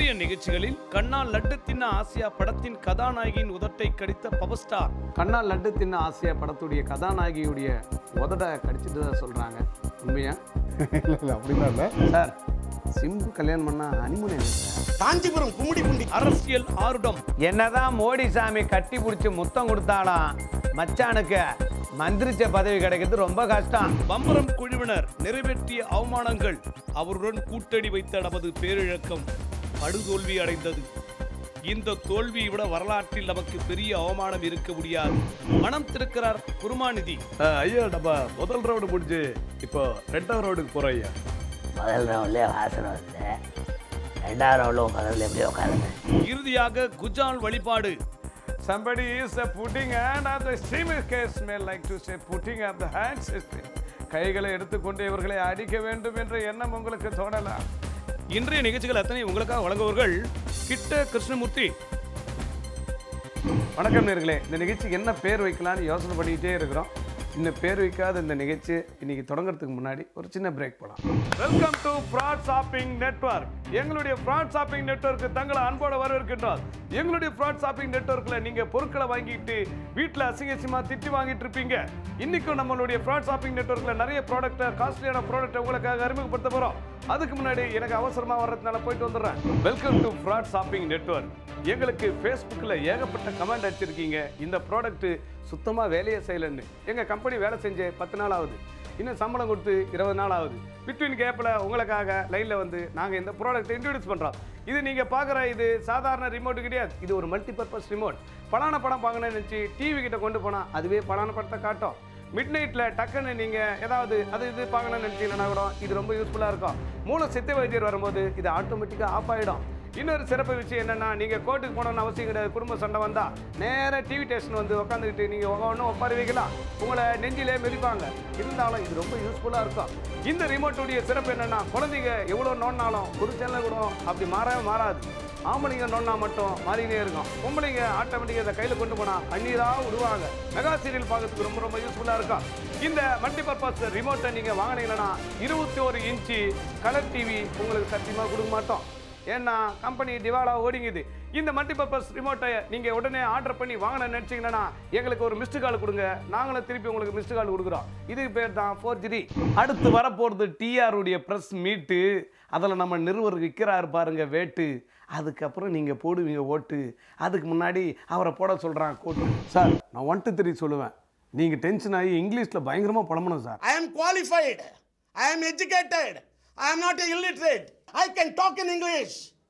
இன்றைய நிகழ்ச்சிகளில் கண்ணால் லட்டு தின்ன ஆசியா படத்தின் கதாநாயகியின் உதட்டை கடித்த பவர் ஸ்டார் கண்ணா லட்டு தின்ன ஆசையா படத்துடைய கதாநாயகியுடைய உதட கடிச்சிட்டு தான் சொல்கிறாங்க உண்மையா இல்லை இல்லை அப்படிலாம் இல்லை சார் சிம்பு கல்யாணம் பண்ணா ஹனிமூன் எங்க சார் காஞ்சிபுரம் கும்மிடி புண்டி அரசியல் ஆருடம் என்னதான் மோடி சாமி கட்டி பிடிச்சி முத்தம் கொடுத்தாலும் மச்சானுக்கு மந்திரிச்ச பதவி கிடைக்கிறது ரொம்ப கஷ்டம் பம்பரம் குழுவினர் நிறைவேற்றிய அவமானங்கள் அவருடன் கூட்டணி வைத்த நமது பேரிழக்கம் படுதோல்வி அடைந்தது இந்த தோல்வியை விட வரலாற்றில் நமக்கு பெரிய அவமானம் இருக்க முடியாது மனம் திறக்கிறார் குருமாநிதி ஐயா நம்ம முதல் ரவுண்டு முடிஞ்சு இப்போ ரெண்டாவது ரவுண்டுக்கு போறோம் ஐயா முதல் ரவுண்ட்லேயே வாசனை வந்து ரெண்டாவது ரவுண்டில் உட்காந்து எப்படி உட்காருங்க இறுதியாக குஜால் வழிபாடு Somebody is uh, putting hand on the stream case may like to say putting up the hand system. கைகளை எடுத்துக்கொண்டு இவர்களை அடிக்க வேண்டும் என்ற எண்ணம் உங்களுக்கு தோணலாம் இன்றைய நிகழ்ச்சிகள் அத்தனை உங்களுக்காக வழங்குவர்கள் கிட்ட கிருஷ்ணமூர்த்தி வணக்கம் நேர்களே இந்த நிகழ்ச்சிக்கு என்ன பேர் வைக்கலாம்னு யோசனை பண்ணிக்கிட்டே இருக்கிறோம் இன்னும் பேர் வைக்காத இந்த நிகழ்ச்சி இன்னைக்கு தொடங்குறதுக்கு முன்னாடி ஒரு சின்ன பிரேக் போலாம் welcome to fraud shopping network எங்களுடைய ஃப்ராட் ஷாப்பிங் நெட்வொர்க் தங்களை அன்போட வரவேற்கின்றோம் எங்களுடைய ஃப்ராட் ஷாப்பிங் நெட்வொர்க்கில் நீங்கள் பொருட்களை வாங்கிட்டு வீட்டில் அசிங்கசியமா திட்டி வாங்கிட்டு இருப்பீங்க இன்னைக்கும் நம்மளுடைய ஃப்ராட் ஷாப்பிங் நெட்வொர்க்கில் நிறைய ப்ராடக்ட்டை காஸ்ட்லியான ப்ராடக்ட்டை உங்களுக்காக அறிமுகப்படுத்த போகிறோம் அதுக்கு முன்னாடி எனக்கு அவசரமாக வர்றதுனால போயிட்டு வந்துடுறேன் welcome to fraud shopping network எங்களுக்கு ஃபேஸ்புக்கில் ஏகப்பட்ட கமெண்ட் அடிச்சிருக்கீங்க இந்த ப்ராடக்ட்டு சுத்தமாக வேலையே செய்யலைன்னு எங்கள் கம்பெனி வேலை செஞ்சு பத்து நாள் ஆகுது இன்னும் சம்பளம் கொடுத்து இருபது நாள் ஆகுது பிட்வீன் கேப்பில் உங்களுக்காக லைனில் வந்து நாங்கள் இந்த ப்ராடக்ட்டை இன்ட்ரடியூஸ் பண்ணுறோம் இது நீங்கள் பார்க்குற இது சாதாரண ரிமோட் கிடையாது இது ஒரு மல்டிபர்பஸ் ரிமோட் பலான படம் பார்க்கணும்னு நினச்சி டிவி கிட்ட கொண்டு போனால் அதுவே பலான படத்தை காட்டும் மிட் நைட்டில் டக்குன்னு நீங்கள் ஏதாவது அது இது பார்க்கணும்னு நினச்சிங்கன்னா கூட இது ரொம்ப யூஸ்ஃபுல்லாக இருக்கும் மூளை சித்த வைத்தியர் வரும்போது இது ஆட்டோமேட்டிக்காக ஆஃப் ஆகிடும் இன்னொரு சிறப்பு விஷயம் என்னன்னா நீங்கள் கோர்ட்டுக்கு போகணும்னு அவசியம் கிடையாது குடும்ப சண்டை வந்தால் நேராக டிவி ஸ்டேஷன் வந்து உட்காந்துக்கிட்டு நீங்கள் ஒவ்வொன்றும் ஒப்பாரி வைக்கலாம் உங்களை நெஞ்சிலே மிதிப்பாங்க இருந்தாலும் இது ரொம்ப யூஸ்ஃபுல்லாக இருக்கும் இந்த ரிமோட்டுடைய சிறப்பு என்னன்னா குழந்தைங்க எவ்வளோ நோண்டினாலும் ஒரு சேனல் கூட அப்படி மாறவே மாறாது ஆம்பளைங்க நோண்டா மட்டும் மாறினே இருக்கும் பொம்பளைங்க ஆட்டோமேட்டிக்காக இதை கையில் கொண்டு போனால் கண்ணீராக விடுவாங்க மெகா சீரியல் பார்க்கறதுக்கு ரொம்ப ரொம்ப யூஸ்ஃபுல்லாக இருக்கும் இந்த மல்டிபர்பஸ் ரிமோட்டை நீங்கள் வாங்கினீங்கன்னா இருபத்தி ஒரு இன்ச்சு கலர் டிவி உங்களுக்கு சத்தியமாக கொடுக்க மாட்டோம் ஏன்னா கம்பெனி திவாலா ஓடிங்குது இந்த மல்டிபர்பஸ் ரிமோட்டை நீங்கள் உடனே ஆர்டர் பண்ணி வாங்கின நினச்சிங்கன்னா எங்களுக்கு ஒரு மிஸ்டு கால் கொடுங்க நாங்களும் திருப்பி உங்களுக்கு மிஸ்டு கால் கொடுக்குறோம் இதுக்கு பேர் தான் ஃபோர் ஜிடி அடுத்து வரப்போகிறது டிஆர் உடைய ப்ரெஸ் மீட்டு அதில் நம்ம நிறுவர் விற்கிறாரு பாருங்க வேட்டு அதுக்கப்புறம் நீங்கள் போடுவீங்க ஓட்டு அதுக்கு முன்னாடி அவரை போட சொல்கிறான் கோட்டு சார் நான் ஒன் டூ த்ரீ சொல்லுவேன் நீங்கள் டென்ஷன் ஆகி இங்கிலீஷில் பயங்கரமாக புலம்பணும் sir I am qualified. I am educated. I am not illiterate. I can talk in English.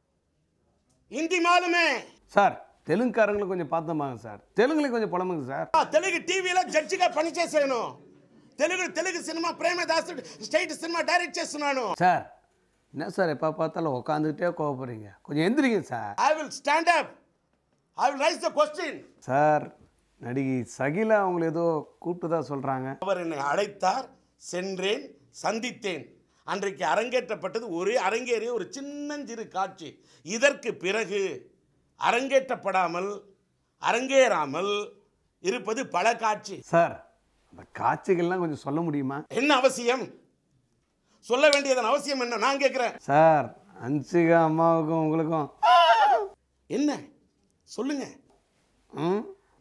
Hindi மாலுமே சார் தெலுங்குக்காரங்களை கொஞ்சம் பார்த்தோமாங்க சார் தெலுங்குலையும் கொஞ்சம் புலம்புங்க சார் ఆ, తెలుగు టీవీలో జడ్జిగా పనిచేశాను Telugu Telugu cinema Premadasu state cinema direct చేస్తున్నాను சார் என்ன சார் எப்போ பார்த்தாலும் உட்காந்துக்கிட்டே கோவப்படுறீங்க கொஞ்சம் எந்திரிங்க sir I will stand up I will rise the question sir நடிகை சகிலா அவங்களை ஏதோ கூப்பிட்டு தான் சொல்கிறாங்க அவர் என்னை அழைத்தார் சென்றேன் சந்தித்தேன் அன்றைக்கு அரங்கேற்றப்பட்டது ஒரே அரங்கேறிய ஒரு சின்னஞ்சிறு காட்சி இதற்கு பிறகு அரங்கேற்றப்படாமல் அரங்கேறாமல் இருப்பது பல காட்சி சார் அந்த காட்சிகள்லாம் கொஞ்சம் சொல்ல முடியுமா என்ன அவசியம் சொல்ல வேண்டியதன் அவசியம் என்ன நான் கேட்குறேன் சார் அன்சிகா அம்மாவுக்கும் உங்களுக்கும் என்ன சொல்லுங்க ம்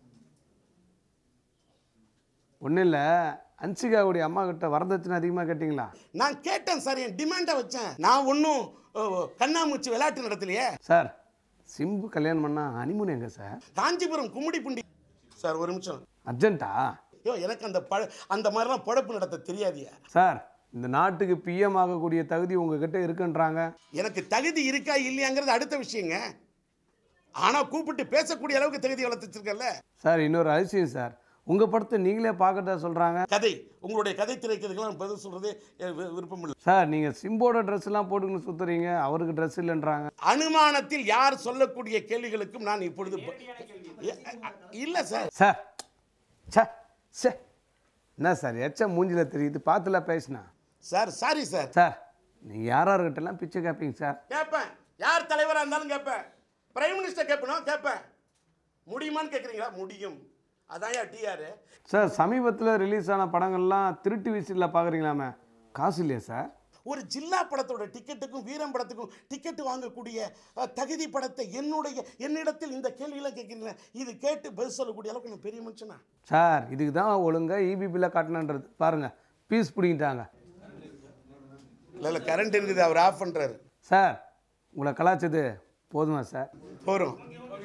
ஒன்றும் இல்லை அன்சிகாவுடைய அம்மா கிட்ட வரதட்சணை அதிகமாக கேட்டிங்களா நான் கேட்டேன் சார் என் டிமாண்டை வச்சேன் நான் ஒன்றும் கண்ணாமூச்சி விளையாட்டு நடத்தலையே சார் சிம்பு கல்யாணம் பண்ணா ஹனிமூன் எங்க sir Kanchipuram Gummidipoondi sir ஒரு நிமிஷம் அர்ஜென்ட்டா ஐயோ எனக்கு அந்த பழ அந்த மாதிரிலாம் பொழப்பு நடத்த தெரியாதியா சார் இந்த நாட்டுக்கு பிஎம் ஆகக்கூடிய தகுதி உங்ககிட்ட இருக்குன்றாங்க எனக்கு தகுதி இருக்கா இல்லையாங்கிறது அடுத்த விஷயங்க ஆனால் கூப்பிட்டு பேசக்கூடிய அளவுக்கு தகுதி வளர்த்து வச்சிருக்கல சார் இன்னொரு அதிசயம் சார் உங்கள் படத்தை நீங்களே பார்க்கறதா சொல்கிறாங்க கதை உங்களுடைய கதை திரைக்கிறதுக்கெல்லாம் பதில் சொல்றது எனக்கு வி- விருப்பம் இல்லை சார் நீங்கள் சிம்போட ட்ரெஸ் எல்லாம் போட்டுக்கின்னு சுற்றுறீங்க அவருக்கு ட்ரெஸ் இல்லைன்றாங்க அனுமானத்தில் யார் சொல்லக்கூடிய கேள்விகளுக்கும் நான் இப்பொழுது ப- எ- அ- இல்ல சார் சார் சார் சே என்ன சார் எச்ச மூஞ்சில தெரியுது பார்த்துல பேசினா சார் சாரி சார் சார் நீங்கள் யாராருக்கிட்டலாம் பிச்சை கேட்பீங்க சார் கேட்பேன் யார் தலைவராக இருந்தாலும் கேட்பேன் பிரைம் மினிஸ்டர் கேட்பணும் கேட்பேன் முடியுமான்னு கேட்குறீங்களா முடியும் அதான் டிஆர் சார் சமீபத்தில் ரிலீஸ் ஆன படங்கள்லாம் திருட்டு விசிலில் பார்க்குறீங்களாமே காசு இல்லையா சார் ஒரு ஜில்லா படத்தோட டிக்கெட்டுக்கும் வீரம் படத்துக்கும் டிக்கெட் வாங்கக்கூடிய அஹ், தகுதி படத்தை என்னுடைய என்னிடத்தில் இந்த கேள்வியெல்லாம் கேட்குறீங்க இது கேட்டு பதில் சொல்லக்கூடிய அளவுக்கு நான் பெரிய மனுஷனா சார் இதுக்கு தான் ஒழுங்காக இபிபியில் காட்டணுன்றது பாருங்கள் பீஸ் பிடிங்கிட்டாங்க இல்லை இல்லை கரண்ட் இருக்குது அவர் ஆஃப் பண்ணுறாரு சார் உங்களை கலாச்சது போதுமா சார் போகிறோம்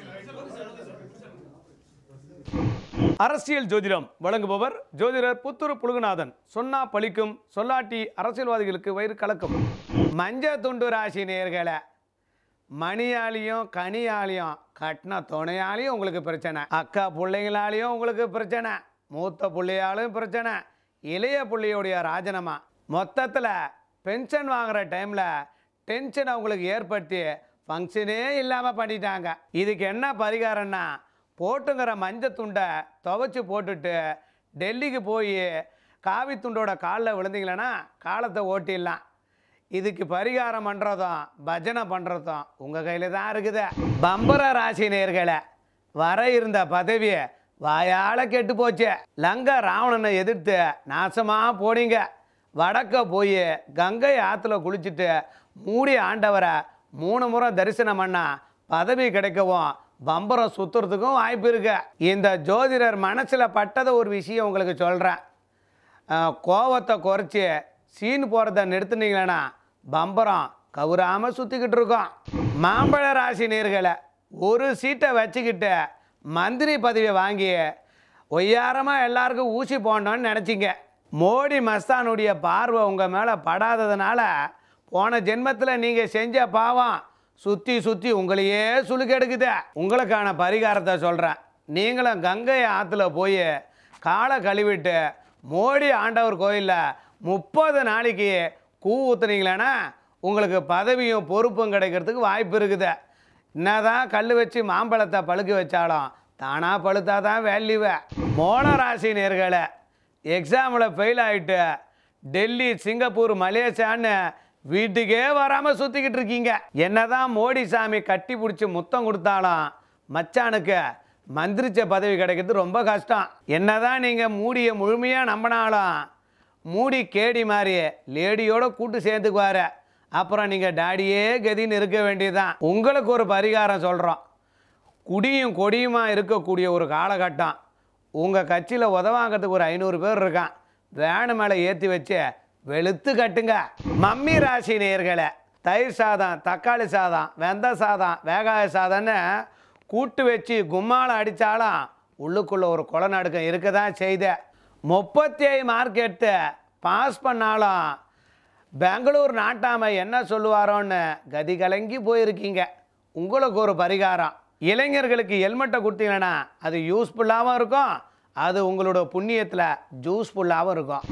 அரசியல் ஜோதிடம் வழங்குபவர் ஜோதிடர் புத்தூர் புழுகுநாதன் சொன்னா பழிக்கும் சொல்லாட்டி அரசியல்வாதிகளுக்கு வயிறு கலக்கும் மஞ்ச துண்டு ராசி நேர்களை மணியாலையும் கனியாலையும் கட்டின துணையாலையும் உங்களுக்கு பிரச்சனை அக்கா பிள்ளைங்களாலையும் உங்களுக்கு பிரச்சனை மூத்த பிள்ளையாலும் பிரச்சனை இளைய பிள்ளையோடைய ராஜினாமா மொத்தத்தில் பென்ஷன் வாங்குற டைமில் டென்ஷனை உங்களுக்கு ஏற்படுத்தி ஃபங்க்ஷனே இல்லாமல் பண்ணிட்டாங்க இதுக்கு என்ன பரிகாரம்னா போட்டுங்கிற மஞ்சள் துண்டை துவைச்சி போட்டுட்டு டெல்லிக்கு போய் காவி துண்டோட காலில் விழுந்தீங்களன்னா காலத்தை ஓட்டிடலாம் இதுக்கு பரிகாரம் பண்ணுறதும் பஜனை பண்ணுறதும் உங்கள் கையில் தான் இருக்குது பம்பர ராசி நேர்களை வர இருந்த பதவியை வாயால் கெட்டு போச்சு லங்க ராவணனை எதிர்த்து நாசமாக போனீங்க வடக்க போய் கங்கை ஆற்றுல குளிச்சுட்டு மூடி ஆண்டவரை மூணு முறை தரிசனம் பண்ணா பதவி கிடைக்கவும் பம்பரம் சுற்றுறதுக்கும் வாய்ப்பு இருக்கு இந்த ஜோதிடர் மனசில் பட்டதை ஒரு விஷயம் உங்களுக்கு சொல்கிறேன் அஹ், கோவத்தை குறைச்சி சீன் போகிறத நிறுத்துனீங்களேன்னா பம்பரம் கவுராமல் சுற்றிக்கிட்டு இருக்கோம் மாம்பழ ராசி நேர்களை ஒரு சீட்டை வச்சுக்கிட்டு மந்திரி பதவியை வாங்கி ஒய்யாரமாக எல்லாருக்கும் ஊசி போடணும்னு நினச்சிங்க மோடி மஸ்தானுடைய பார்வை உங்கள் மேலே படாததுனால போன ஜென்மத்தில் நீங்கள் செஞ்ச பாவம் சுற்றி சுற்றி உங்களையே சுழுக்கெடுக்குது உங்களுக்கான பரிகாரத்தை சொல்கிறேன் நீங்களும் கங்கை ஆற்றுல போய் காலை கழுவிட்டு மோடி ஆண்டவர் கோயிலில் முப்பது நாளைக்கு கூ ஊற்றுனீங்களேன்னா உங்களுக்கு பதவியும் பொறுப்பும் கிடைக்கிறதுக்கு வாய்ப்பு இருக்குது என்னதான் கல் வச்சு மாம்பழத்தை பழுக்க வச்சாலும் தானாக பழுத்தாதான் வேல்யூவை மோன ராசி நேர்களை எக்ஸாமில் ஃபெயில் ஆகிட்டு டெல்லி சிங்கப்பூர் மலேசியான்னு வீட்டுக்கே வராமல் சுற்றிக்கிட்டு இருக்கீங்க என்னதான் மோடி சாமி கட்டி பிடிச்சி முத்தம் கொடுத்தாலும் மச்சானுக்கு மந்திரிச்ச பதவி கிடைக்கிறது ரொம்ப கஷ்டம் என்னதான் நீங்கள் மூடியை முழுமையாக நம்பினாலும் மூடி கேடி மாதிரி லேடியோட கூட்டு சேர்த்துக்குவாரு அப்புறம் நீங்கள் டாடியே கதின்னு இருக்க வேண்டியதுதான் உங்களுக்கு ஒரு பரிகாரம் சொல்கிறோம் குடியும் கொடியுமா இருக்கக்கூடிய ஒரு காலகட்டம் உங்கள் கட்சியில் உதவாங்கிறதுக்கு ஒரு ஐநூறு பேர் இருக்கான் வேனு மேலே ஏற்றி வச்சு வெளுத்து கட்டுங்க மம்மி ராசி நேர்களை தயிர் சாதம் தக்காளி சாதம் வெந்த சாதம் வேகாய சாதம்னு கூட்டு வச்சு கும்மாளம் அடித்தாலும் உள்ளுக்குள்ளே ஒரு கொலை நடுக்கம் இருக்க தான் செய்த முப்பத்தி ஐந்து மார்க் எடுத்து பாஸ் பண்ணாலும் பெங்களூர் நாட்டாமை என்ன சொல்லுவாரோன்னு கதி கலங்கி போயிருக்கீங்க உங்களுக்கு ஒரு பரிகாரம் இளைஞர்களுக்கு ஹெல்மெட்டை கொடுத்தீங்கன்னா அது யூஸ்ஃபுல்லாகவும் இருக்கும் அது உங்களோட புண்ணியத்தில் ஜூஸ்ஃபுல்லாகவும் இருக்கும்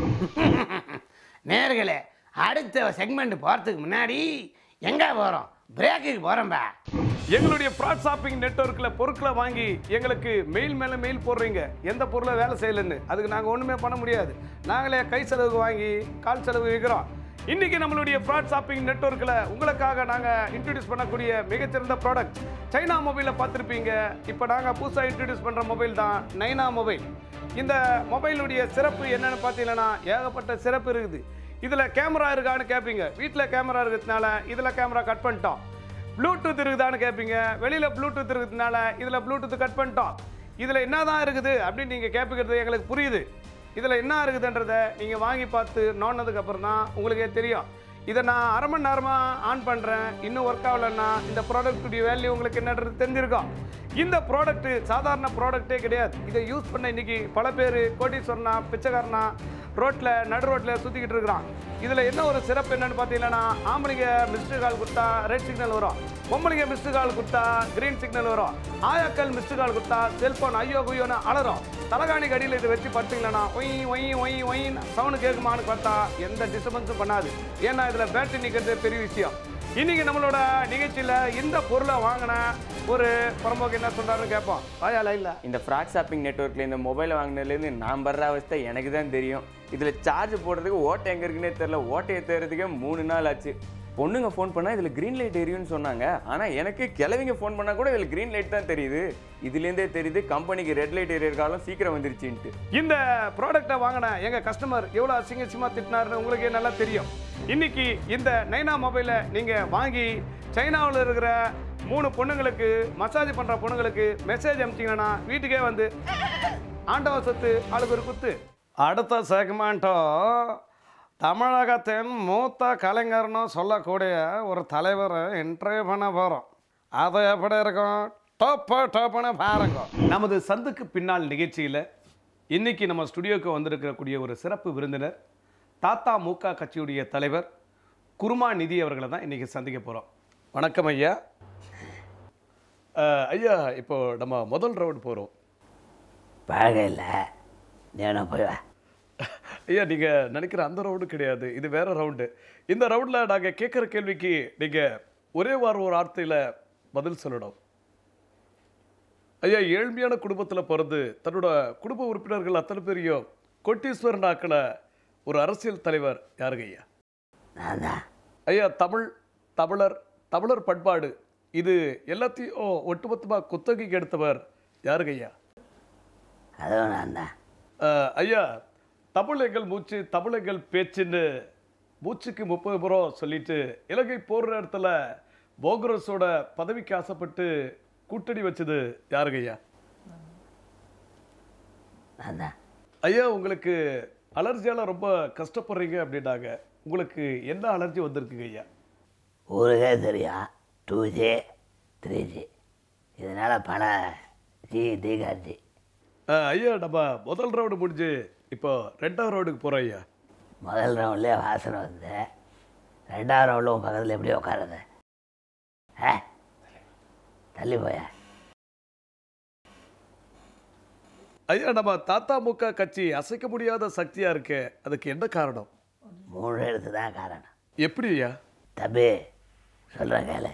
நேர்களே அடுத்த செக்மெண்ட் போகிறதுக்கு முன்னாடி எங்கே போகிறோம் பிரேக்குக்கு போகிறோம்பா எங்களுடைய ஃப்ராட் ஷாப்பிங் நெட்வொர்க்கில் பொருட்களை வாங்கி எங்களுக்கு மெயில் மேலே மெயில் போடுறீங்க எந்த பொருளை வேலை செய்யலைன்னு அதுக்கு நாங்கள் ஒன்றுமே பண்ண முடியாது நாங்களே கை செலவுக்கு வாங்கி கால் செலவு விற்கிறோம் இன்னைக்கு நம்மளுடைய ஃப்ராட் ஷாப்பிங் நெட்வொர்க்கில் உங்களுக்காக நாங்கள் இன்ட்ரடியூஸ் பண்ணக்கூடிய மிகச்சிறந்த ப்ராடக்ட் சைனா மொபைலில் பார்த்துருப்பீங்க இப்போ நாங்கள் புதுசாக இன்ட்ரடியூஸ் பண்ணுற மொபைல் தான் நைனா மொபைல் இந்த மொபைலுடைய சிறப்பு என்னன்னு பார்த்தீங்கன்னா ஏகப்பட்ட சிறப்பு இருக்குது இதில் கேமரா இருக்கான்னு கேட்பீங்க வீட்டில் கேமரா இருக்கிறதுனால இதில் கேமரா கட் பண்ணிட்டோம் ப்ளூடூத் இருக்குதான்னு கேட்பீங்க வெளியில் ப்ளூடூத் இருக்கிறதுனால இதில் ப்ளூடூத் கட் பண்ணிட்டோம் இதில் என்ன தான் இருக்குது அப்படின்னு நீங்கள் கேட்பிக்கிறது எங்களுக்கு புரியுது இதில் என்ன இருக்குதுன்றதை நீங்கள் வாங்கி பார்த்து நோண்டினதுக்கு அப்புறம் தான் உங்களுக்கே தெரியும் இதை நான் அரை மணி நேரமாக ஆன் பண்ணுறேன் இன்னும் ஒர்க் ஆகலைன்னா இந்த ப்ராடக்ட்டுடைய வேல்யூ உங்களுக்கு என்னன்றது தெரிஞ்சிருக்கும் இந்த ப்ராடக்ட்டு சாதாரண ப்ராடக்ட்டே கிடையாது இதை யூஸ் பண்ண இன்னைக்கு பல பேர் கோட்டீஸ்வரனா பிச்சைக்காரனா ரோட்டில் நடு ரோட்டில் சுற்றிக்கிட்டு இருக்கிறான் இதில் என்ன ஒரு சிறப்பு என்னன்னு பார்த்தீங்கன்னா ஆம்பளைங்க மிஸ்டு கால் கொடுத்தா ரெட் சிக்னல் வரும் பொம்பளைங்க மிஸ்டு கால் கொடுத்தா கிரீன் சிக்னல் வரும் ஆயாக்கள் மிஸ்டு கால் கொடுத்தா செல்ஃபோன் ஐயோ குய்யோன்னு அலறும் தலகாணிக்கு அடியில் இதை வச்சு படுத்தீங்களா ஒய் ஒய் ஒய் ஒயின்னு சவுண்டு கேட்குமான்னு பார்த்தா எந்த டிஸ்டர்பன்ஸும் பண்ணாது ஏன்னா இதில் பேட்டரி நிற்கிறது பெரிய விஷயம் இன்னைக்கு நம்மளோட நிகழ்ச்சியில் இந்த பொருளை வாங்கின ஒரு புறம்போக்கு என்ன சொல்கிறாருன்னு கேட்போம் வாயா லைனில் இந்த ஃப்ராட் ஷாப்பிங் நெட்ஒர்க்கில் இந்த மொபைலை வாங்கினதுலேருந்து நான் படுற அவஸ்தை எனக்கு தான் தெரியும் இதில் சார்ஜ் போடுறதுக்கு ஓட்டை எங்கே இருக்குன்னே தெரில ஓட்டையை தேடுறதுக்கே மூணு நாள் ஆச்சு பொண்ணுங்க ஃபோன் பண்ணால் இதில் க்ரீன் லைட் எரியும்னு சொன்னாங்க ஆனால் எனக்கு கிழவிங்க ஃபோன் பண்ணால் கூட இதில் க்ரீன் லைட் தான் தெரியுது இதுலேருந்தே தெரியுது கம்பெனிக்கு ரெட் லைட் எரியற காலம் சீக்கிரம் வந்துருச்சுன்ட்டு இந்த ப்ராடக்ட்டை வாங்கின எங்கள் கஸ்டமர் எவ்வளோ அசிங்கசியமாக திட்டினாருன்னு உங்களுக்கு நல்லா தெரியும் இன்னைக்கு இந்த நைனா மொபைலை நீங்கள் வாங்கி சைனாவில் இருக்கிற மூணு பொண்ணுங்களுக்கு மசாஜ் பண்ணுற பொண்ணுங்களுக்கு மெசேஜ் அனுப்பிச்சிங்கன்னா வீட்டுக்கே வந்து ஆண்டவ சொத்து ஆளுக்கு ஒரு குத்து அடுத்த செக்மெண்ட்டோ தமிழகத்தின் மூத்த கலைஞர்னு சொல்லக்கூடிய ஒரு தலைவரை இன்டர்வியூ பண்ண போகிறோம் அது எப்படி இருக்கும் டோப்பு டோப்புன்னு பாருங்க நமது சந்துக்கு பின்னால் நிகழ்ச்சியில் இன்னைக்கு நம்ம ஸ்டுடியோக்கு வந்திருக்கக்கூடிய ஒரு சிறப்பு விருந்தினர் தாத்தா மூக்கா கட்சியுடைய தலைவர் குருமா நிதி அவர்களை தான் இன்னைக்கு சந்திக்க போகிறோம் வணக்கம் ஐயா அஹ், ஐயா இப்போ நம்ம முதல் ரவுண்ட் போகிறோம் பழகம் இல்லை நீனும் போய் வா ஐயா நீங்கள் நினைக்கிற அந்த ரவுண்டு கிடையாது இது வேற ரவுண்டு இந்த ரவுண்டில் நாங்கள் கேட்குற கேள்விக்கு நீங்கள் ஒரே வாரம் ஒரு வார்த்தையில் பதில் சொல்லணும் ஐயா ஏழ்மையான குடும்பத்தில் பிறந்து தன்னோட குடும்ப உறுப்பினர்கள் அத்தனை பேரையும் கொட்டீஸ்வரன் ஆக்கின ஒரு அரசியல் தலைவர் யாருங்க ஐயா நான் தான் ஐயா தமிழ் தமிழர் தமிழர் பண்பாடு இது எல்லாத்தையும் ஒட்டுமொத்தமாக குத்தகைக்கு எடுத்தவர் யாருங்க ஐயா அதுவும் நான் தான் அஹ், ஐயா தமிழ் எங்கள் மூச்சு தமிழ் எங்கள் பேச்சுன்னு மூச்சுக்கு முப்பது முறை சொல்லிட்டு இலங்கை போர் நேரத்தில் போகரஸோட பதவிக்கு ஆசைப்பட்டு கூட்டணி வச்சது யாருங்க ஐயா நான் தான் ஐயா உங்களுக்கு அலர்ஜியால் ரொம்ப கஷ்டப்படுறீங்க அப்படின்னாங்க உங்களுக்கு என்ன அலர்ஜி வந்திருக்குங்க ஐயா ஊருக்கே தெரியும் டூ ஜி த்ரீ ஜி இதனால் பல ஜி தீகார்ஜி அஹ், ஐயா நம்ம முதல் ரவுண்டு முடிஞ்சு இப்போ ரெண்டாவது ரவுண்டுக்கு போகிறோம் ஐயா முதல் ரவுண்ட்லேயே வாசனை வந்து ரெண்டாவது ரவுண்டில் உன் பக்கத்தில் எப்படி உட்காருது ஆ தள்ளி போய ஐயா நம்ம தாத்தா முக்கா கட்சி அசைக்க முடியாத சக்தியாக இருக்கு அதுக்கு என்ன காரணம் மூணு எழுத்து தான் காரணம் எப்படி ஐயா தம்பி சொல்கிற கேளு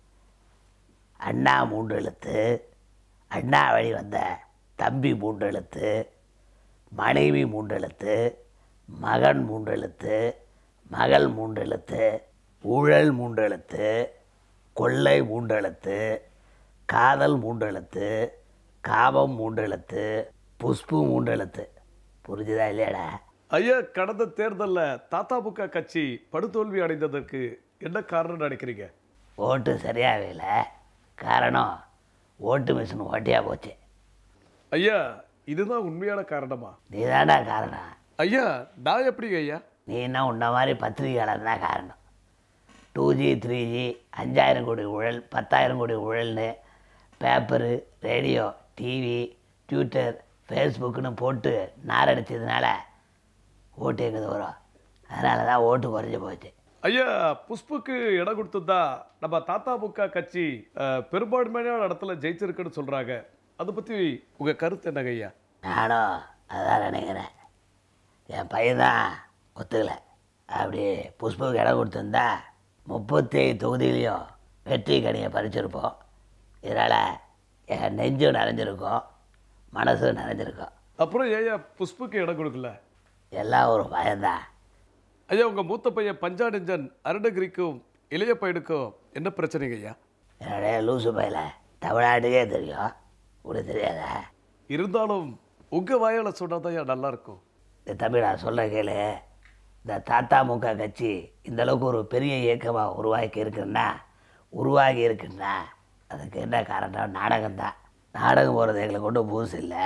அண்ணா மூன்று எழுத்து அண்ணா வழி வந்த தம்பி மூன்று எழுத்து மனைவி மூன்று எழுத்து மகன் மூன்று எழுத்து மகள் மூன்று எழுத்து ஊழல் மூன்று எழுத்து கொள்ளை மூன்று எழுத்து காதல் மூன்று எழுத்து காபம் மூன்று எழுத்து புஷ்பு மூன்று எழுத்து புரிஞ்சுதா இல்லையாடா ஐயா கடந்த தேர்தலில் தாத்தாபுக்கா கட்சி படுதோல்வி அடைந்ததற்கு என்ன காரணம் நினைக்கிறீங்க ஓட்டு சரியாகவே இல்லை காரணம் ஓட்டு மிஷின் ஓட்டியாக போச்சு ஐயா இதுதான் உண்மையான காரணமா நீ தாண்டா காரணம் ஐயா நான் எப்படிங்க ஐயா நீ என்ன உன்ன மாதிரி பத்திரிகையாளர் தான் காரணம் டூ ஜி த்ரீ ஜி அஞ்சாயிரம் கோடி ஊழல் பத்தாயிரம் கோடி ஊழல்னு பேப்பரு ரேடியோ டிவி ட்விட்டர் ஃபேஸ்புக்குன்னு போட்டு நாரடிச்சதுனால ஓட்டு எங்கே வரும் அதனால தான் ஓட்டு குறைஞ்சி போச்சு ஐயா புஷ்புக்கு இடம் கொடுத்ததா நம்ம தாத்தாபுக்கா கட்சி அஹ், பெரும்பான்மையான இடத்துல ஜெயிச்சிருக்குன்னு சொல்றாங்க அதை பத்தி உங்க கருத்து என்னங்க ஐயா நானும் அதான் நினைக்கிறேன் என் பையன் தான் ஒத்துக்கலை அப்படி புஷ்புக்கு இடம் கொடுத்துருந்தா முப்பத்தி தொகுதியிலையும் வெற்றி கனியை பறிச்சிருப்போம் இதனால் என் நெஞ்சும் நிறைஞ்சிருக்கும் மனசும் நிறைஞ்சிருக்கும் அப்புறம் ஏயா புஷ்புக்கு இடம் கொடுக்கல எல்லாம் ஒரு பயம்தான் ஐயா உங்க மூத்த பையன் பஞ்சானஞ்சன் அருணகிரிக்கும் இளைய பையனுக்கும் என்ன பிரச்சனைங்க ஐயா என்னுடைய லூசு பையில தமிழ்நாட்டுக்கே தெரியும் உனக்கு தெரியாதா இருந்தாலும் உங்க வாயால சொன்னாதான் ஐயா நல்லா இருக்கும் இந்த தம்பி நான் சொல்ல கேளு இந்த தாத்தா முக கட்சி இந்த அளவுக்கு ஒரு பெரிய இயக்கமாக உருவாக்கி இருக்குன்னா உருவாகி இருக்குன்னா அதுக்கு என்ன காரணம் நாடகம்தான் நாடகம் போகிறது எங்களுக்கு ஒன்றும் புதுசு இல்லை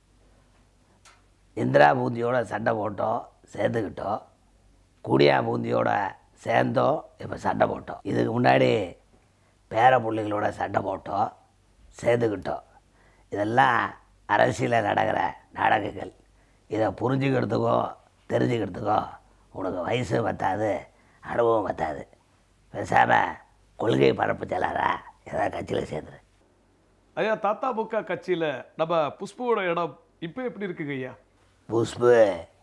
இந்திரா பூந்தியோட சண்டை போட்டோம் சேர்ந்துக்கிட்டோம் கூடியா பூந்தியோட சேர்ந்தோம் இப்போ சண்டை போட்டோம் இதுக்கு முன்னாடி பேர பிள்ளைகளோட சண்டை போட்டோம் சேர்ந்துக்கிட்டோம் இதெல்லாம் அரசியலில் நடக்கிற நாடகங்கள் இதை புரிஞ்சுக்கிறதுக்கோ தெரிஞ்சுக்கிறதுக்கோ உனக்கு வயசு பத்தாது அனுபவம் பத்தாது பேசாமல் கொள்கை பரப்பு செல்லாரா ஏதாவது கட்சியில் சேர்ந்துரு ஐயா தாத்தாபுக்கா கட்சியில நம்ம புஷ்புவோட இடம் இப்போ எப்படி இருக்குங்க ஐயா புஷ்பு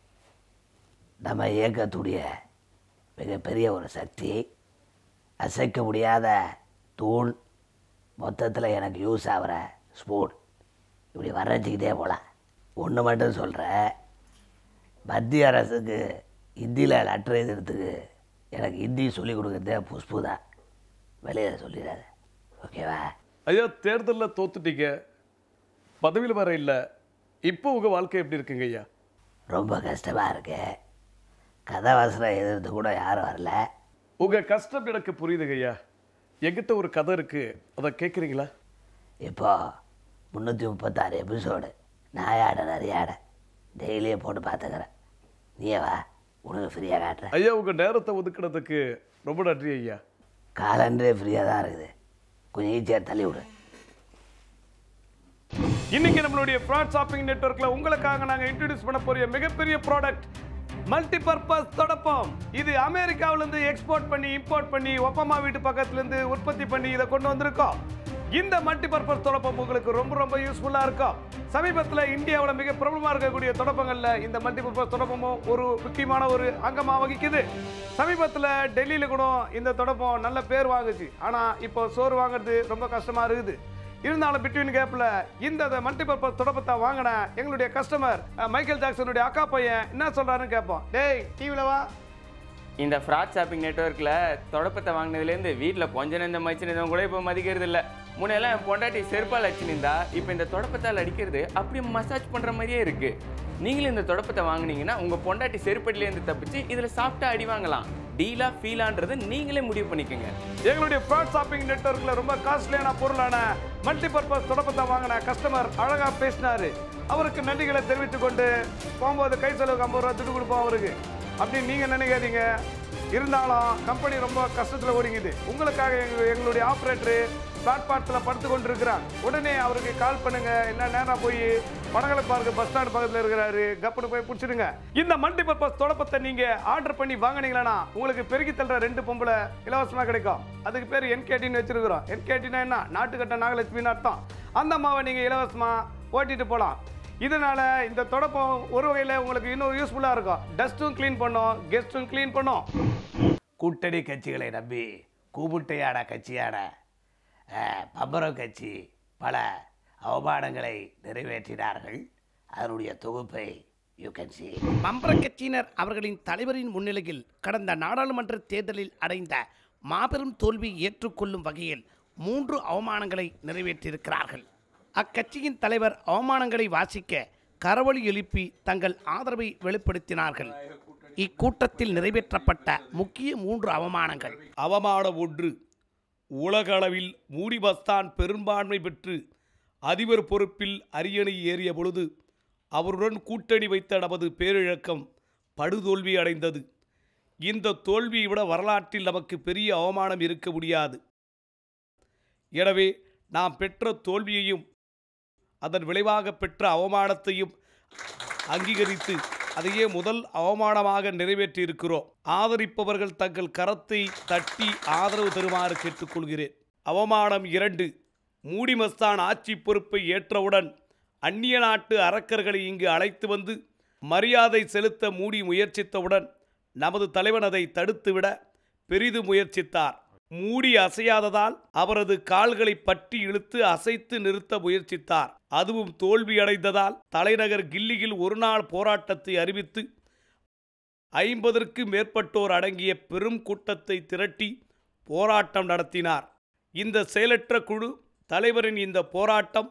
நம்ம இயக்கத்துடைய மிகப்பெரிய ஒரு சக்தி அசைக்க முடியாத தூண் மொத்தத்தில் எனக்கு யூஸ் ஆகிற ஸ்பூன் இப்படி வரைச்சிக்கிட்டே போகலாம் ஒன்று மட்டும் சொல்கிறேன் மத்திய அரசுக்கு ஹிந்தியில் லெட்டர் எழுதுறதுக்கு எனக்கு ஹிந்தி சொல்லிக் கொடுக்குறதே புஷ்பு தான் வெளியில் சொல்லிடாத ஓகேவா ஐயா தேர்தலில் தோத்துட்டீங்க பதவியில் வர இல்லை இப்போ உங்கள் வாழ்க்கை எப்படி இருக்குங்க ஐயா ரொம்ப கஷ்டமாக இருக்கு கதை வசனம் எதிர்த்து கூட யாரும் வரல உங்கள் கஷ்டம் எனக்கு புரியுதுங்க ஐயா என்கிட்ட ஒரு கதை இருக்குது அதை கேட்குறீங்களா இப்போ முந்நூற்றி முப்பத்தாறு எபிசோடு நாயாட நிறையாட டெய்லியும் போட்டு பார்த்துக்கிறேன் நீயே வா உனக்கு ஃப்ரீயாக காட்டுறேன் ஐயா உங்கள் நேரத்தை ஒதுக்கினதுக்கு ரொம்ப நன்றி ஐயா காலண்டரே ஃப்ரீயாக தான் இருக்குது கொஞ்சம் ஈஸியாக தள்ளி விடு இன்னைக்கு நம்மளுடைய ஃப்ராட் ஷாப்பிங் நெட்வொர்க்ல உங்களுக்காக நாங்க இன்ட்ரடியூஸ் பண்ண போற மிகப்பெரிய ப்ராடக்ட் மல்டி பர்பஸ் தொடப்பம் இது அமெரிக்காவுல இருந்து எக்ஸ்போர்ட் பண்ணி இம்போர்ட் பண்ணி ஒப்பமா வீட்டு பக்கத்துல இருந்து உற்பத்தி பண்ணி இதை கொண்டு வந்திருக்கோம் இந்த மல்டி பர்பஸ் தொடப்பம் உங்களுக்கு ரொம்ப ரொம்ப யூஸ்ஃபுல்லா இருக்கும் சமீபத்துல இந்தியாவுல மிக பிரபலமா இருக்கக்கூடிய தொடப்பங்கள்ல இந்த மல்டி பர்பஸ் தொடப்பமும் ஒரு முக்கியமான ஒரு அங்கமா வகிக்குது சமீபத்துல டெல்லியில கூட இந்த தொடப்பம் நல்ல பேர் வாங்குச்சு ஆனா இப்போ சோறு வாங்குறது ரொம்ப கஷ்டமா இருக்குது இருந்தாலும் பிட்வீன் கேப்ல இந்த மல்டிபர்பஸ் தொடப்பத்தை வாங்கின எங்களுடைய கஸ்டமர் மைக்கேல் ஜாக்சனுடைய அக்கா பையன் என்ன சொல்றாருன்னு கேட்போம் டேய் டிவில வா இந்த ஃப்ராட் ஷாப்பிங் நெட்ஒர்க்கில் தொடப்பத்தை வாங்கினதுலேருந்து வீட்டில் கொஞ்ச நேரம் மதிச்சு கூட இப்போ மதிக்கிறது இல்லை முன்னெல்லாம் என் பொண்டாட்டி செருப்பால் அடிச்சுனிருந்தா இப்போ இந்த தொடப்பத்தால் அடிக்கிறது அப்படியே மசாஜ் பண்ணுற மாதிரியே இருக்குது நீங்களும் இந்த தொடப்பத்தை வாங்குனீங்கன்னா உங்கள் பொண்டாட்டி செருப்படிலேருந்து தப்பிச்சு இதில் சாஃப்டாக அடி வாங்கலாம் டீலா ஃபீலான்றது நீங்களே முடிவு பண்ணிக்கோங்க எங்களுடைய ஃப்ராட் ஷாப்பிங் நெட்வொர்க்ல ரொம்ப காஸ்ட்லியான பொருளான மல்டிபர்பஸ் தொடப்பத்தை வாங்கின கஸ்டமர் அழகா பேசினாரு அவருக்கு நன்றிகளை தெரிவித்துக் கொண்டு போகும்போது கை செலவுக்கு ஐம்பது ரூபா துட்டு கொடுப்போம் அவருக்கு அப்படின்னு நீங்க நினைக்காதீங்க இருந்தாலும் கம்பெனி ரொம்ப கஷ்டத்துல ஓடிங்குது உங்களுக்காக எங்க எங்களுடைய ஆப்ரேட்டரு பிளாட்பாரத்தில் படுத்து கொண்டு இருக்கிறார் உடனே அவருக்கு கால் பண்ணுங்க என்ன நேரம் போய் படங்களை பார்க்க பஸ் ஸ்டாண்ட் பக்கத்தில் இருக்கிறாரு கப்புனு போய் பிடிச்சிடுங்க இந்த மல்டி பர்பஸ் தொடப்பத்தை நீங்க ஆர்டர் பண்ணி வாங்குனீங்களா உங்களுக்கு பெருக்கி தள்ளுற ரெண்டு பொம்பளை இலவசமா கிடைக்கும் அதுக்கு பேர் என்கேடின்னு வச்சிருக்கிறோம் என்கேடினா என்ன நாட்டுக்கட்ட நாகலட்சுமின்னு அர்த்தம் அந்த அம்மாவை நீங்க இலவசமா ஓட்டிட்டு போகலாம் இதனால இந்த தொடப்பம் ஒரு வகையில் உங்களுக்கு இன்னும் யூஸ்ஃபுல்லாக இருக்கும் டஸ்ட்டும் க்ளீன் பண்ணும் கெஸ்ட்டும் க்ளீன் பண்ணும் கூட்டணி கட்சிகளை நம்பி கூமுட்டையான கட்சியான அஹ், பம்பரம் கட்சி பல அவமானங்களை நிறைவேற்றினார்கள் அதனுடைய தொகுப்பை யூ கேன் see மம்பர கட்சியினர் அவர்களின் தலைவரின் முன்னிலையில் கடந்த நாடாளுமன்ற தேர்தலில் அடைந்த மாபெரும் தோல்வி ஏற்றுக்கொள்ளும் வகையில் மூன்று அவமானங்களை நிறைவேற்றியிருக்கிறார்கள் அக்கட்சியின் தலைவர் அவமானங்களை வாசிக்க கரவொலி எழுப்பி தங்கள் ஆதரவை வெளிப்படுத்தினார்கள் இக்கூட்டத்தில் நிறைவேற்றப்பட்ட முக்கிய மூன்று அவமானங்கள் அவமானம் ஒன்று உலக அளவில் மூடி பஸ்தான் பெரும்பான்மை பெற்று அதிபர் பொறுப்பில் அரியணை ஏறிய பொழுது அவருடன் கூட்டணி வைத்த நமது பேரிழக்கம் படுதோல்வி அடைந்தது இந்த தோல்வியை விட வரலாற்றில் நமக்கு பெரிய அவமானம் இருக்க முடியாது எனவே நாம் பெற்ற தோல்வியையும் அதன் விளைவாக பெற்ற அவமானத்தையும் அங்கீகரித்து அதையே முதல் அவமானமாக நிறைவேற்றி இருக்கிறோம் ஆதரிப்பவர்கள் தங்கள் கரத்தை தட்டி ஆதரவு தருமாறு கேட்டுக்கொள்கிறேன் அவமானம் இரண்டு மூடி மஸ்தான் ஆட்சி பொறுப்பை ஏற்றவுடன் அந்நிய நாட்டு அரக்கர்களை இங்கு அழைத்து வந்து மரியாதை செலுத்த மூடி முயற்சித்தவுடன் நமது தலைவன் அதை தடுத்துவிட பெரிதும் முயற்சித்தார் மூடி அசையாததால் அவரது கால்களை பற்றி இழுத்து அசைத்து நிறுத்த முயற்சித்தார் அதுவும் தோல்வியடைந்ததால் தலைநகர் கில்லியில் ஒரு நாள் போராட்டத்தை அறிவித்து ஐம்பதற்கு மேற்பட்டோர் அடங்கிய பெரும் கூட்டத்தை திரட்டி போராட்டம் நடத்தினார் இந்த செயலற்ற குழு தலைவரின் இந்த போராட்டம்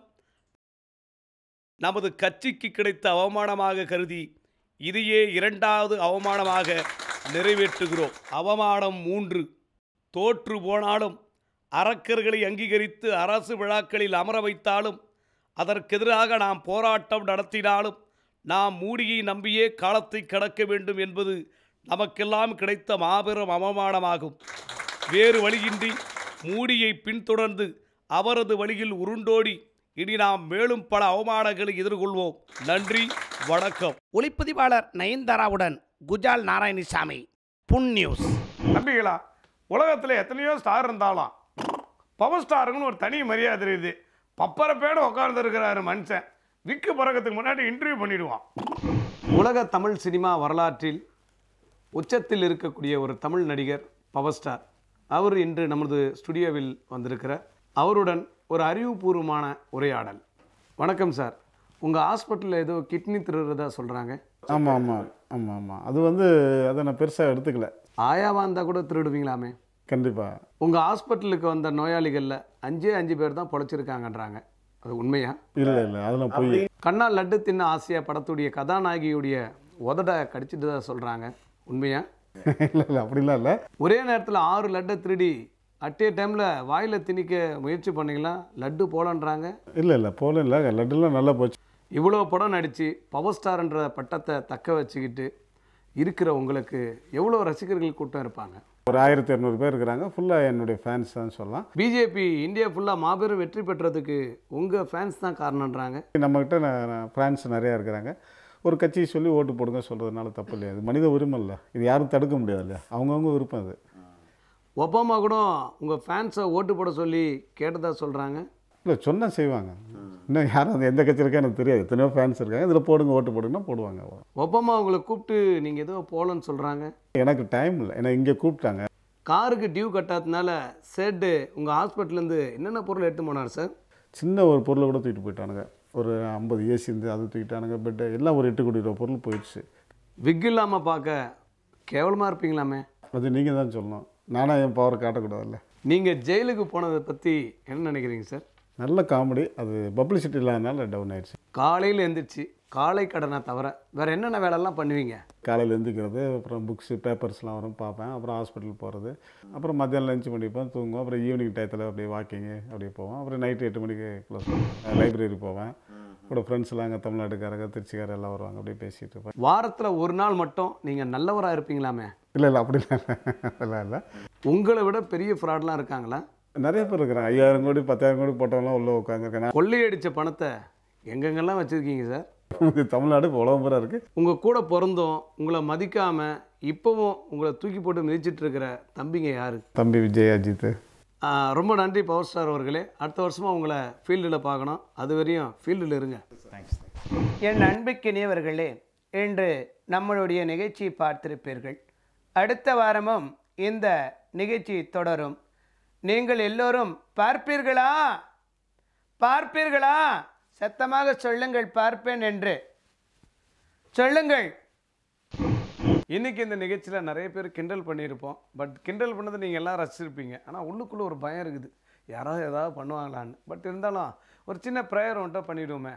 நமது கட்சிக்கு கிடைத்த அவமானமாக கருதி இதையே இரண்டாவது அவமானமாக நிறைவேற்றுகிறோம் அவமானம் மூன்று தோற்று போனாலும் அரக்கர்களை அங்கீகரித்து அரசு விழாக்களில் அமர வைத்தாலும் அதற்கெதிராக நாம் போராட்டம் நடத்தினாலும் நாம் மூடியை நம்பியே காலத்தை கடக்க வேண்டும் என்பது நமக்கெல்லாம் கிடைத்த மாபெரும் அவமானமாகும் வேறு வழியின்றி மூடியை பின்தொடர்ந்து அவரது வழியில் உருண்டோடி இனி நாம் மேலும் பல அவமானங்களை எதிர்கொள்வோம் நன்றி வணக்கம் ஒளிப்பதிவாளர் நயன்தாராவுடன் குஜால் நாராயணசாமி புன் நியூஸ் நம்பிகளா உலகத்தில் எத்தனையோ ஸ்டார் இருந்தாலும் பவர் ஸ்டாருக்குன்னு ஒரு தனி மரியாதை இருக்குது பப்பர பேட உட்கார்ந்துருக்கிறாரு மனுஷன் விக்கு பிறக்கத்துக்கு முன்னாடி இன்டர்வியூ பண்ணிடுவான் உலக தமிழ் சினிமா வரலாற்றில் உச்சத்தில் இருக்கக்கூடிய ஒரு தமிழ் நடிகர் பவர் ஸ்டார் அவர் இன்று நமது ஸ்டுடியோவில் வந்திருக்கிறார் அவருடன் ஒரு அறிவுபூர்வமான உரையாடல் வணக்கம் சார் உங்கள் ஹாஸ்பிட்டலில் ஏதோ கிட்னி திருடுறதா சொல்கிறாங்க ஆமாம் ஆமாம் ஆமாம் ஆமாம் அது வந்து அதை நான் பெருசாக எடுத்துக்கல ஆயாவாக இருந்தால் கூட திருடுவீங்களாமே கண்டிப்பாக உங்கள் ஹாஸ்பிட்டலுக்கு வந்த நோயாளிகளில் அஞ்சே அஞ்சு பேர் தான் பொழைச்சிருக்காங்கன்றாங்க அது உண்மையா இல்லை இல்லை அதெல்லாம் போய் கண்ணா லட்டு தின்ன ஆசையா படத்துடைய கதாநாயகியுடைய உதட கடிச்சிட்டு சொல்கிறாங்க உண்மையா இல்லை இல்லை அப்படிலாம் இல்லை ஒரே நேரத்தில் ஆறு லட்டை திருடி அட் ஏ டைமில் வாயில் திணிக்க முயற்சி பண்ணீங்களா லட்டு போலன்றாங்க இல்லை இல்லை போல இல்லை லட்டுலாம் நல்லா போச்சு இவ்வளோ படம் நடித்து பவர் ஸ்டார்ன்ற பட்டத்தை தக்க வச்சுக்கிட்டு இருக்கிற உங்களுக்கு எவ்வளோ ரசிகர்கள் கூட்டம் இருப்பாங்க ஒரு ஆயிரத்தி இரநூறு பேர் இருக்கிறாங்க ஃபுல்லாக என்னுடைய ஃபேன்ஸ் தான் சொல்லலாம் பிஜேபி இந்தியா ஃபுல்லாக மாபெரும் வெற்றி பெற்றதுக்கு உங்கள் ஃபேன்ஸ் தான் காரணன்றாங்க நம்மக்கிட்ட ஃப்ரான்ஸ் நிறையா இருக்கிறாங்க ஒரு கட்சியை சொல்லி ஓட்டு போடுங்க சொல்கிறதுனால தப்பு இல்லையா இது மனித உரிமை இல்லை இது யாரும் தடுக்க முடியாது இல்லையா அவங்கவுங்க விருப்பம் அது ஒபாமா கூட உங்கள் ஃபேன்ஸை ஓட்டு போட சொல்லி கேட்டதா சொல்கிறாங்க இல்லை சொன்னால் செய்வாங்க இன்னும் யாரும் அது எந்த கட்சி இருக்கா எனக்கு தெரியாது எத்தனையோ ஃபேன்ஸ் இருக்காங்க இதில் போடுங்க ஓட்டு போடுங்கன்னா போடுவாங்க அவ்வளோ. ஒபாமா உங்களை கூப்பிட்டு நீங்கள் ஏதோ போகலன்னு சொல்கிறாங்க எனக்கு டைம் இல்லை ஏன்னா இங்கே கூப்பிட்டாங்க காருக்கு டியூ கட்டாததுனால சேட்டு உங்கள் ஹாஸ்பிட்டல்லேருந்து என்னென்ன பொருள் எடுத்து போனார் சார் சின்ன ஒரு பொருளை கூட தூக்கிட்டு போயிட்டானுங்க ஒரு ஐம்பது ஏசி இருந்து அதை தூக்கிட்டானுங்க பெட்டு எல்லாம் ஒரு எட்டு கோடி ரூபா பொருள் போயிடுச்சு விக் இல்லாமல் பார்க்க கேவலமாக இருப்பீங்களாமே அது நீங்கள் தான் சொல்லணும் நானாக என் பவர் காட்டக்கூடாதுல்ல நீங்கள் ஜெயிலுக்கு போனதை பற்றி என்ன நினைக்கிறீங்க சார் நல்ல காமெடி அது பப்ளிசிட்டி இல்லாதனால டவுன் ஆயிடுச்சு காலையில் எந்திரிச்சு காலை கடனை தவிர வேறு என்னென்ன வேலைலாம் பண்ணுவீங்க காலையில் எழுந்திக்கிறது அப்புறம் புக்ஸு பேப்பர்ஸ்லாம் வரும் பார்ப்பேன் அப்புறம் ஹாஸ்பிட்டல் போகிறது அப்புறம் மத்தியானம் லஞ்ச் பண்ணிப்பேன் தூங்குவோம் அப்புறம் ஈவினிங் டயத்தில் அப்படியே வாக்கிங்கு அப்படியே போவோம் அப்புறம் நைட்டு எட்டு மணிக்கு க்ளோஸ் லைப்ரரி போவேன் கூட ஃப்ரெண்ட்ஸ்லாம் அங்கே தமிழ்நாட்டுக்காரங்க திருச்சிக்காரர் எல்லாம் வருவாங்க அப்படியே பேசிகிட்டு இருப்பேன் வாரத்தில் ஒரு நாள் மட்டும் நீங்கள் நல்லவராக இருப்பீங்களாமே இல்லை இல்லை அப்படிலாம் இல்லை இல்லை உங்களை விட பெரிய ஃப்ராட்லாம் இருக்காங்களா நிறைய பேர் இருக்கிறாங்க ஐயாயிரம் கோடி பத்தாயிரம் கோடி போட்டவங்களாம் உள்ளே உட்காந்துருக்கேன் கொள்ளையடிச்ச பணத்தை எங்கெங்கெல்லாம் வச்சுருக்கீங்க சார் தமிழ்நாடு இப்போ உலகம் பூரா இருக்குது உங்கள் கூட பிறந்தோம் உங்களை மதிக்காமல் இப்போவும் உங்களை தூக்கி போட்டு மிதிச்சிட்டு இருக்கிற தம்பிங்க யாரு தம்பி விஜய் அஜித் ஆ, ரொம்ப நன்றி பவர் ஸ்டார் அவர்களே அடுத்த வருஷமாக உங்களை ஃபீல்டில் பார்க்கணும் அது வரையும் ஃபீல்டில் இருங்க என் அன்புக்கினியவர்களே இன்று நம்மளுடைய நிகழ்ச்சி பார்த்திருப்பீர்கள் அடுத்த வாரமும் இந்த நிகழ்ச்சி தொடரும் நீங்கள் எல்லோரும் பார்ப்பீர்களா பார்ப்பீர்களா சத்தமாக சொல்லுங்கள் பார்ப்பேன் என்று சொல்லுங்கள் இன்னைக்கு இந்த நிகழ்ச்சியில் நிறைய பேர் கிண்டல் பண்ணியிருப்போம் பட் கிண்டல் பண்ணதை நீங்கள் எல்லாம் ரசிச்சிருப்பீங்க ஆனால் உள்ளுக்குள்ளே ஒரு பயம் இருக்குது யாராவது ஏதாவது பண்ணுவாங்களான்னு பட் இருந்தாலும் ஒரு சின்ன ப்ரேயர் ஒன்றை பண்ணிவிடுவோமே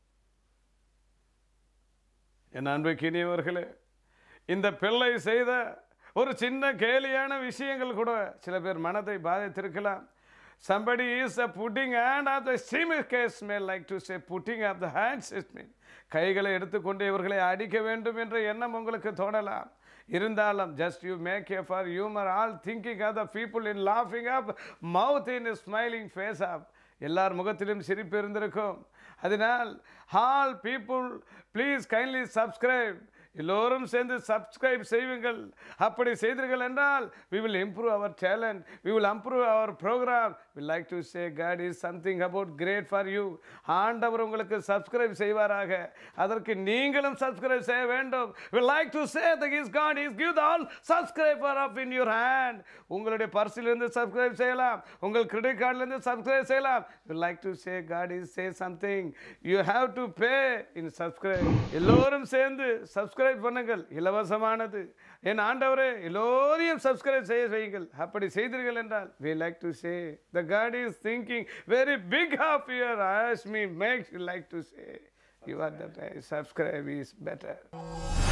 என் அன்புக்கினியவர்களே இந்த பிள்ளை செய்த ஒரு சின்ன கேலியான விஷயங்கள் கூட சில பேர் மனதை பாதித்திருக்கலாம் somebody is a putting hand of the same case may like to say putting of the hands it mean கைகளை எடுத்துக்கொண்டு இவர்களை அடிக்க வேண்டும் என்ற எண்ணம் உங்களுக்கு தோணலாம் இருந்தாலும் just you make a for humour all thinking of the people in லாஃபிங் up mouth in smiling face up எல்லார் முகத்திலும் சிரிப்பு இருந்திருக்கும் அதனால் all people please kindly subscribe எல்லோரும் சேர்ந்து சப்ஸ்கிரைப் செய்வீங்கள் அப்படி செய்தீர்கள் என்றால் we will improve our talent we will improve our program we like to say god is something about great for you ஆண்டவர் உங்களுக்கு சப்ஸ்கிரைப் செய்வாராக அதற்கு நீங்களும் சப்ஸ்கிரைப் செய்ய வேண்டும் we like to say that is god is give the all subscriber up in your hand உங்களுடைய பர்சிலிருந்து subscribe செய்யலாம் உங்கள் கிரெடிட் கார்டிலிருந்து சப்ஸ்கிரைப் செய்யலாம் we like to say god is say something you have to pay in subscribe எல்லோரும் சேர்ந்து subscribe பண்ணுங்கள் இலவசமானது என் ஆண்டவரே எல்லோரையும் சப்ஸ்கிரைப் செய்ய செய்யுங்கள் அப்படி செய்தீர்கள் என்றால் we like to say the god is thinking very big of your as me makes you like to say you are that subscribe is better